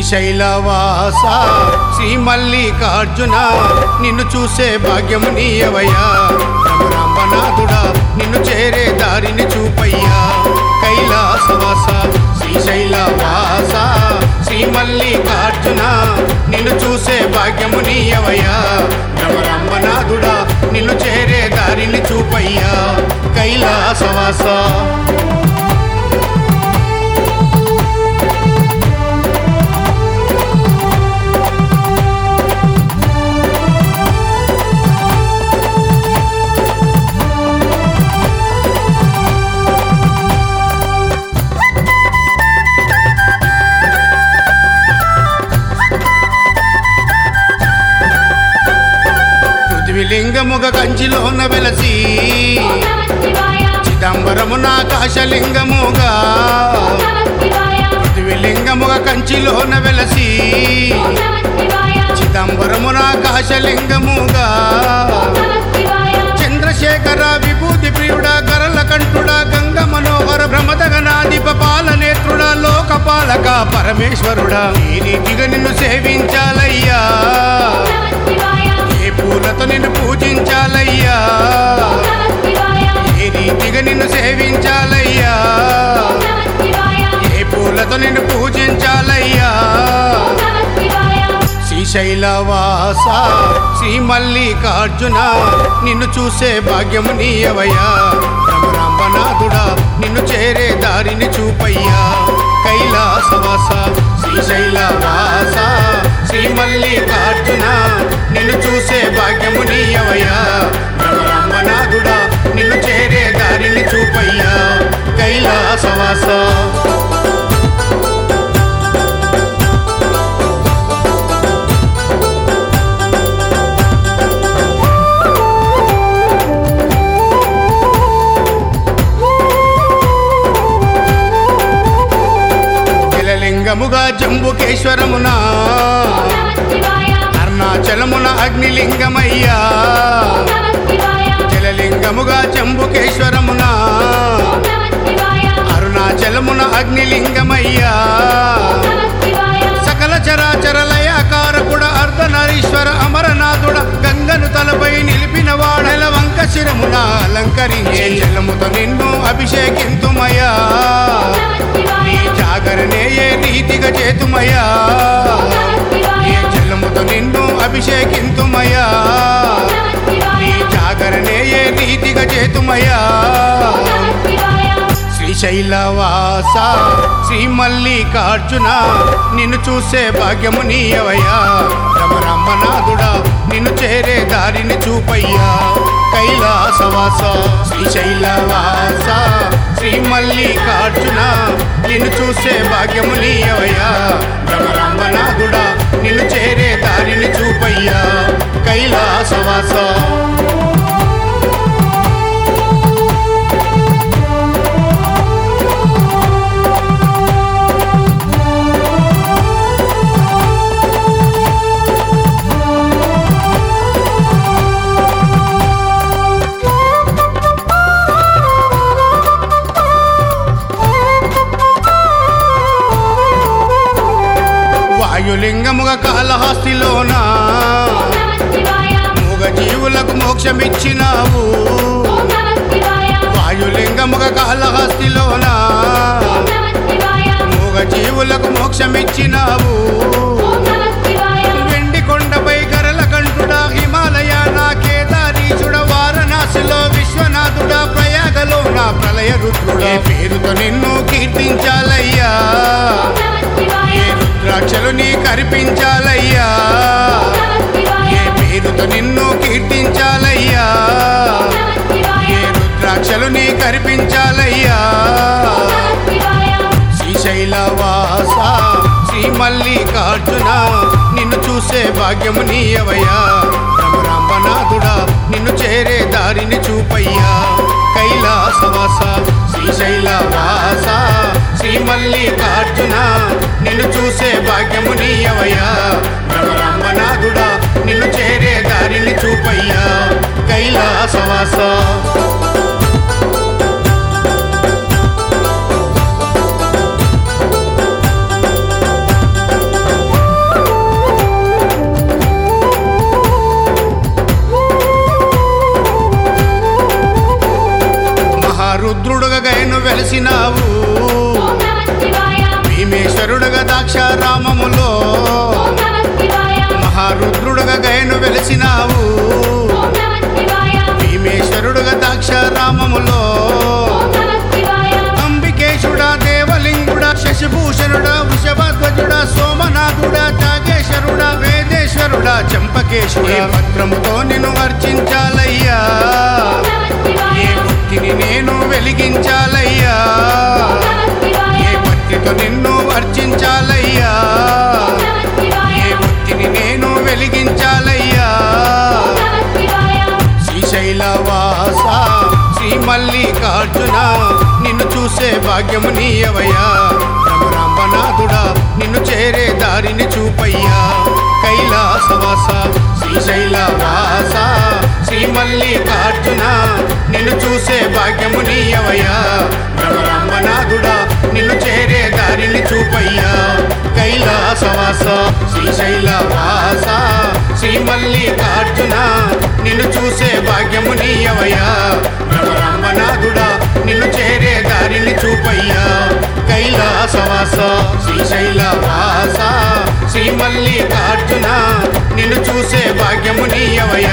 శ్రీశైలవాస శ్రీ మల్లికార్జున నిన్ను చూసే భాగ్యము నీయవయ్యా రమరాంబనాథుడా నిన్ను చేరే దారిని చూపయ్యా కైలాసవాస శ్రీశైలవాస శ్రీ మల్లికార్జున నిన్ను చూసే భాగ్యము నీయవయ్యా రమరాంబనాథుడా నిన్ను చేరే దారిని చూపయ్యా కైలాసవాస పృథ్వీలింగముగ కంచిలోన వెలసి ఓం నమః శివాయ చిదంబరమున ఆకాశలింగముగా ఓం నమః శివాయ పృథ్వీలింగముగ కంచిలోన వెలసి ఓం నమః శివాయ చిదంబరమున ఆకాశలింగముగా ఓం నమః శివాయ చంద్రశేఖర విభూతి ప్రియుడ గరల కంఠుడ గంగ మనోహర భ్రమదగనాధిప పాలనేత్రుడ లోకపాలక పరమేశ్వరుడా ఈ రీతిగా నిన్ను సేవించాలయ్యా ఓం నమః శివాయ ఏ పూలతో నిన్ను పూజించాలయ్యా ఓం నమః శివాయ ఏ రీతిగా నిన్ను సేవించాలయ్యా ఓం నమః శివాయ ఏ పూలతో నిన్ను పూజించాలయ్యా ఓం నమః శివాయ శ్రీశైలవాస శ్రీ మల్లికార్జున నిన్ను చూసే భాగ్యము నీయవయ్యా రమరాంబనాథుడా నిన్ను చేరే దారిని చూపయ్యా కైలాసవాస శ్రీశైలవాస శ్రీ మల్లికార్జున నిన్ను చూసే భాగ్యము నీయవయ్యా రమరాంబనాథుడా నిన్ను చేరే దారిని చూపయ్యా కైలాసవాస జలలింగముగా జంబుకేశ్వరమున ఓం నమః శివాయ అరుణాచలమున అగ్నిలింగమయ్యా ఓం నమః శివాయ జలలింగముగా జంబుకేశ్వరమున ఓం నమః శివాయ అరుణాచలమున అగ్నిలింగమయ్యా ఓం నమః శివాయ సకల చరాచర లయాకారకుడ అర్ధనరీశ్వర అమరనాథుడ గంగను తలపై నిలిపిన వాడల వంక శిరమున అలంకరించే జలముతో నిన్ను అభిషేకింతుమయ్యా ఓం నమః నీ శివాయ జాగరణే ఏ రీతిగా చేతుమయ్యా ఓం నమః నీ శివాయ జలముతో నిన్ను అభిషేకింతుమయ్యా ఓం నమః నీ శివాయ జాగరణే ఏ రీతిగా చేతుమయ్యా ఓం నమః శివాయ శ్రీశైలవాస శ్రీ మల్లికార్జున నిన్ను చూసే భాగ్యము నీయవయ్యా రమరమ్మనాథుడా నిన్ను చేరే దారిని చూపయ్యా కైలాసవాస శ్రీశైలవాస శ్రీ మల్లికార్జున నిన్ను చూసే భాగ్యము నీయవయ్యా రమరమ్మనాథుడా నిన్ను చేరే దారిని చూపయ్యా కైలాసవాస వాయులింగముగ కాళహస్తిలోన ఓం నమః శివాయ మూగ జీవులకు మోక్షమిచ్చినావు ఓం నమః శివాయ వాయులింగముగ కాళహస్తిలోన ఓం నమః శివాయ మూగ జీవులకు మోక్షమిచ్చినావు ఓం నమః శివాయ వెండి కొండపై గరల కంఠుడా హిమాలయాన కేదారీశుడ వారణాసిలో విశ్వనాథుడ ప్రయాగలో నా ప్రళయ రుద్రుడా పేరుతో నిన్ను కీర్తించాలయ్యా ఓం నమః శివాయ ఏ రుద్రాక్షలు నీ కరిపించాలయ్యా ఓం నమః శివాయ ఏ పేరుతో నిన్ను కీర్తించాలయ్యా ఓం నమః శివాయ ఏ రుద్రాక్షలు నీ కరిపించాలయ్యా ఓం నమః శివాయ శ్రీశైలవాస శ్రీ మల్లికార్జున నిన్ను చూసే భాగ్యము నీయవయ్యా రమరాంబనాథుడా నిన్ను చేరే దారిని చూపయ్యా కైలాసవాస శ్రీశైలవాస శ్రీ మల్లికార్జున నిన్ను చూసే భాగ్యము నీయవయ్యా రమరాంబనాథుడా నిన్ను చేరే దారిని చూపయ్యా కైలాసవాస చెంపకేశ్వర ఏ పత్రముతో నిన్ను వర్చించాలయ్యా ఓం నమ శివాయ ఏ వృత్తిని నేను వెలిగించాలయ్యా ఓం నమ శివాయ ఏ భక్తితో నిన్ను వర్చించాలయ్యా ఓం నమ శివాయ ఏ వృత్తిని నేను వెలిగించాలయ్యా ఓం నమ శివాయ శ్రీశైలవాస శ్రీ మల్లికార్జున నిన్ను చూసే భాగ్యము నీయవయ్యా రమరాంబనాథుడా నిన్ను చేరే దారిని చూపయ్యా కైలాసవాస శ్రీశైలవాస శ్రీ మల్లికార్జున నిన్ను చూసే భాగ్యము నీయవయ్యా రమరాంబనాథుడా నిన్ను చేరే దారిని చూపయ్యా కైలాసవాస శ్రీశైలవాస శ్రీ మల్లికార్జున నిన్ను చూసే భాగ్యము నీయవయ్యా రమరాంబనాథుడా నిన్ను చేరే దారిని చూపయ్యా కైలాసవాస శ్రీశైలవాస శ్రీ మల్లికార్జున నిన్ను చూసే భాగ్యము నీయవయ్యా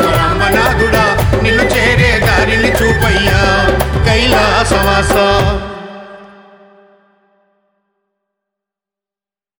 రమరాంబనాథుడా నిన్ను చేరే దారిని చూపయ్యా కైలాసవాస